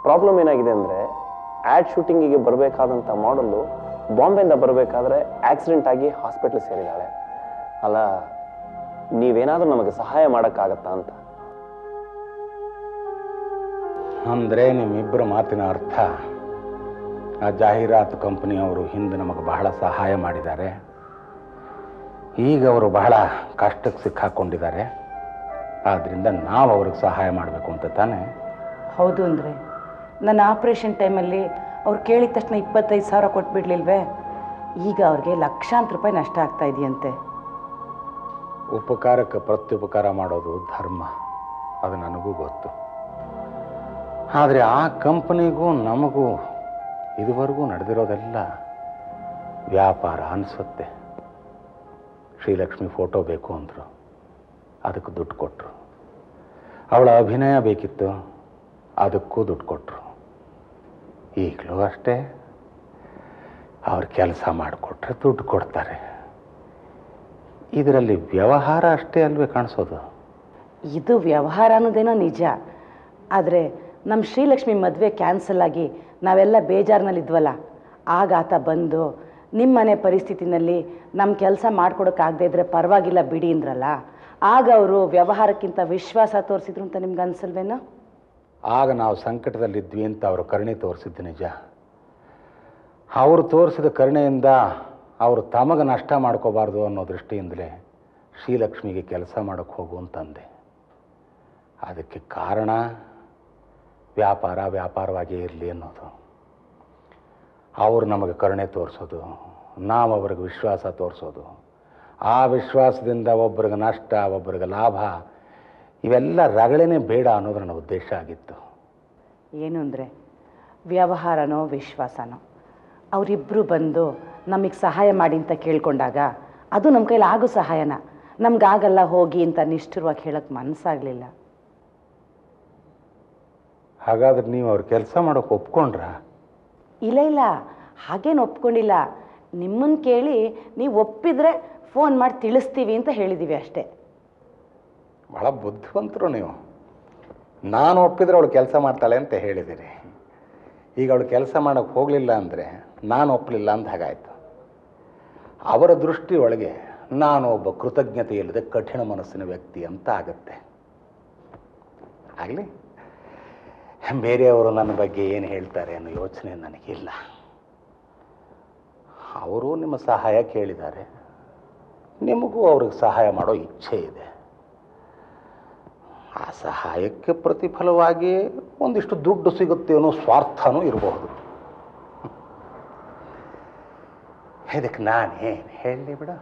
problem ಏನಾಗಿದೆ ಅಂದರೆ add ಶೂಟಿಂಗಿಗೆ ಬರಬೇಕಾದಂಥ ಮಾಡಲು ಬಾಂಬೆಯಿಂದ ಬರಬೇಕಾದ್ರೆ ಆಕ್ಸಿಡೆಂಟ್ ಆಗಿ ಹಾಸ್ಪಿಟ್ಲ್ ಸೇರಿದ್ದಾಳೆ ಅಲ್ಲ ನೀವೇನಾದರೂ ನಮಗೆ ಸಹಾಯ ಮಾಡೋಕ್ಕಾಗತ್ತಾ ಅಂತ ಅಂದರೆ ನಿಮ್ಮಿಬ್ಬರ ಮಾತಿನ ಅರ್ಥ ಆ ಜಾಹೀರಾತು ಕಂಪನಿಯವರು ಹಿಂದೆ ನಮಗೆ ಬಹಳ ಸಹಾಯ ಮಾಡಿದ್ದಾರೆ ಈಗ ಅವರು ಬಹಳ ಕಷ್ಟಕ್ಕೆ ಸಿಕ್ಕಾಕೊಂಡಿದ್ದಾರೆ ಆದ್ದರಿಂದ ನಾವು ಅವ್ರಿಗೆ ಸಹಾಯ ಮಾಡಬೇಕು ಅಂತ ತಾನೇ ಹೌದು ಅಂದರೆ ನನ್ನ ಆಪ್ರೇಷನ್ ಟೈಮಲ್ಲಿ ಅವ್ರು ಕೇಳಿದ ತಕ್ಷಣ ಇಪ್ಪತ್ತೈದು ಸಾವಿರ ಕೊಟ್ಬಿಡ್ಲಿಲ್ವೇ ಈಗ ಅವ್ರಿಗೆ ಲಕ್ಷಾಂತರ ರೂಪಾಯಿ ನಷ್ಟ ಆಗ್ತಾ ಇದೆಯಂತೆ ಉಪಕಾರಕ್ಕೆ ಪ್ರತ್ಯುಪಕಾರ ಮಾಡೋದು ಧರ್ಮ ಅದು ನನಗೂ ಗೊತ್ತು ಆದರೆ ಆ ಕಂಪನಿಗೂ ನಮಗೂ ಇದುವರೆಗೂ ನಡೆದಿರೋದೆಲ್ಲ ವ್ಯಾಪಾರ ಅನಿಸುತ್ತೆ ಶ್ರೀಲಕ್ಷ್ಮಿ ಫೋಟೋ ಬೇಕು ಅಂದರು ಅದಕ್ಕೆ ದುಡ್ಡು ಕೊಟ್ಟರು ಅವಳ ಅಭಿನಯ ಬೇಕಿತ್ತು ಅದಕ್ಕೂ ದುಡ್ಡು ಕೊಟ್ಟರು ಈಗಲೂ ಅಷ್ಟೇ ಅವ್ರ ಕೆಲಸ ಮಾಡಿಕೊಟ್ರೆ ದುಡ್ಡು ಕೊಡ್ತಾರೆ ಇದರಲ್ಲಿ ವ್ಯವಹಾರ ಅಷ್ಟೇ ಅಲ್ವೇ ಕಾಣಿಸೋದು ಇದು ವ್ಯವಹಾರ ಅನ್ನೋದೇನೋ ನಿಜ ಆದರೆ ನಮ್ಮ ಶ್ರೀಲಕ್ಷ್ಮಿ ಮದುವೆ ಕ್ಯಾನ್ಸಲ್ ಆಗಿ ನಾವೆಲ್ಲ ಬೇಜಾರಿನಲ್ಲಿದ್ವಲ್ಲ ಆಗ ಆತ ಬಂದು ನಿಮ್ಮ ಮನೆ ಪರಿಸ್ಥಿತಿನಲ್ಲಿ ನಮ್ಮ ಕೆಲಸ ಮಾಡ್ಕೊಡೋಕ್ಕಾಗದೇ ಇದ್ರೆ ಪರವಾಗಿಲ್ಲ ಬಿಡಿ ಅಂದ್ರಲ್ಲ ಆಗ ಅವರು ವ್ಯವಹಾರಕ್ಕಿಂತ ವಿಶ್ವಾಸ ತೋರಿಸಿದ್ರು ಅಂತ ನಿಮ್ಗೆ ಅನ್ಸಲ್ವೇನೋ ಆಗ ನಾವು ಸಂಕಟದಲ್ಲಿದ್ವಿ ಅಂತ ಅವರು ಕರುಣೆ ತೋರಿಸಿದ್ದು ನಿಜ ಅವರು ತೋರಿಸಿದ ಕರುಣೆಯಿಂದ ಅವರು ತಮಗೆ ನಷ್ಟ ಮಾಡ್ಕೋಬಾರ್ದು ಅನ್ನೋ ದೃಷ್ಟಿಯಿಂದಲೇ ಶ್ರೀಲಕ್ಷ್ಮಿಗೆ ಕೆಲಸ ಮಾಡೋಕ್ಕೆ ಹೋಗು ಅಂತಂದೆ ಅದಕ್ಕೆ ಕಾರಣ ವ್ಯಾಪಾರ ವ್ಯಾಪಾರವಾಗೇ ಇರಲಿ ಅನ್ನೋದು ಅವರು ನಮಗೆ ಕರುಣೆ ತೋರಿಸೋದು ನಾವು ಅವ್ರಿಗೆ ವಿಶ್ವಾಸ ತೋರಿಸೋದು ಆ ವಿಶ್ವಾಸದಿಂದ ಒಬ್ರಿಗೆ ನಷ್ಟ ಒಬ್ರಿಗೆ ಲಾಭ ಇವೆಲ್ಲ ರಗಳೇನೆ ಬೇಡ ಅನ್ನೋದು ನನ್ನ ಉದ್ದೇಶ ಆಗಿತ್ತು ಏನು ಅಂದರೆ ವ್ಯವಹಾರನೋ ವಿಶ್ವಾಸನೋ ಅವರಿಬ್ಬರು ಬಂದು ನಮಗೆ ಸಹಾಯ ಮಾಡಿ ಅಂತ ಕೇಳ್ಕೊಂಡಾಗ ಅದು ನಮ್ಮ ಕೈಲಿ ಆಗೋ ಸಹಾಯನ ನಮ್ಗಾಗಲ್ಲ ಹೋಗಿ ಅಂತ ನಿಷ್ಠುರವಾಗಿ ಹೇಳಕ್ಕೆ ಮನಸ್ಸಾಗಲಿಲ್ಲ ಹಾಗಾದ್ರೆ ನೀವು ಅವ್ರ ಕೆಲಸ ಮಾಡೋಕೆ ಒಪ್ಕೊಂಡ್ರ ಇಲ್ಲ ಇಲ್ಲ ಹಾಗೇನು ಒಪ್ಕೊಂಡಿಲ್ಲ ನಿಮ್ಮನ್ನು ಕೇಳಿ ನೀವು ಒಪ್ಪಿದ್ರೆ ಫೋನ್ ಮಾಡಿ ತಿಳಿಸ್ತೀವಿ ಅಂತ ಹೇಳಿದ್ದೀವಿ ಅಷ್ಟೇ ಭಾಳ ಬುದ್ಧಿವಂತರು ನೀವು ನಾನು ಒಪ್ಪಿದ್ರೆ ಅವಳು ಕೆಲಸ ಮಾಡ್ತಾಳೆ ಅಂತ ಹೇಳಿದ್ದೀರಿ ಈಗ ಅವಳು ಕೆಲಸ ಮಾಡೋಕ್ಕೆ ಹೋಗಲಿಲ್ಲ ಅಂದರೆ ನಾನು ಒಪ್ಪಲಿಲ್ಲ ಅಂತ ಹಾಗಾಯಿತು ಅವರ ದೃಷ್ಟಿ ಒಳಗೆ ನಾನು ಒಬ್ಬ ಕೃತಜ್ಞತೆ ಇಲ್ಲದೆ ಕಠಿಣ ಮನಸ್ಸಿನ ವ್ಯಕ್ತಿ ಅಂತ ಆಗುತ್ತೆ ಆಗಲಿ ಬೇರೆಯವರು ನನ್ನ ಬಗ್ಗೆ ಏನು ಹೇಳ್ತಾರೆ ಅನ್ನೋ ಯೋಚನೆ ನನಗಿಲ್ಲ ಅವರು ನಿಮ್ಮ ಸಹಾಯ ಕೇಳಿದ್ದಾರೆ ನಿಮಗೂ ಅವ್ರಿಗೆ ಸಹಾಯ ಮಾಡೋ ಇಚ್ಛೆ ಇದೆ ಆ ಸಹಾಯಕ್ಕೆ ಪ್ರತಿಫಲವಾಗಿ ಒಂದಿಷ್ಟು ದುಡ್ಡು ಸಿಗುತ್ತೆ ಅನ್ನೋ ಸ್ವಾರ್ಥನೂ ಇರಬಹುದು ಇದಕ್ಕೆ ನಾನೇನು ಹೇಳಲಿ ಬಿಡ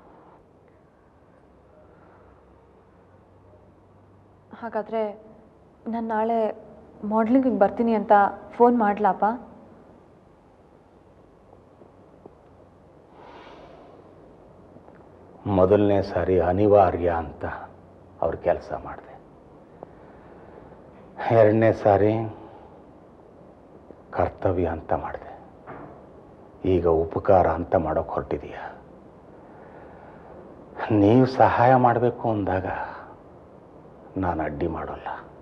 ಹಾಗಾದರೆ ನಾನು ನಾಳೆ ಮಾಡ್ಲಿಂಗಿಗೆ ಬರ್ತೀನಿ ಅಂತ ಫೋನ್ ಮಾಡ್ಲಾಪ ಮೊದಲನೇ ಸಾರಿ ಅನಿವಾರ್ಯ ಅಂತ ಅವ್ರ ಕೆಲಸ ಮಾಡಿದೆ ಎರಡನೇ ಸಾರಿ ಕರ್ತವ್ಯ ಅಂತ ಮಾಡಿದೆ ಈಗ ಉಪಕಾರ ಅಂತ ಮಾಡೋಕೆ ಹೊರಟಿದೀಯ ನೀವು ಸಹಾಯ ಮಾಡಬೇಕು ಅಂದಾಗ ನಾನು ಅಡ್ಡಿ ಮಾಡೋಲ್ಲ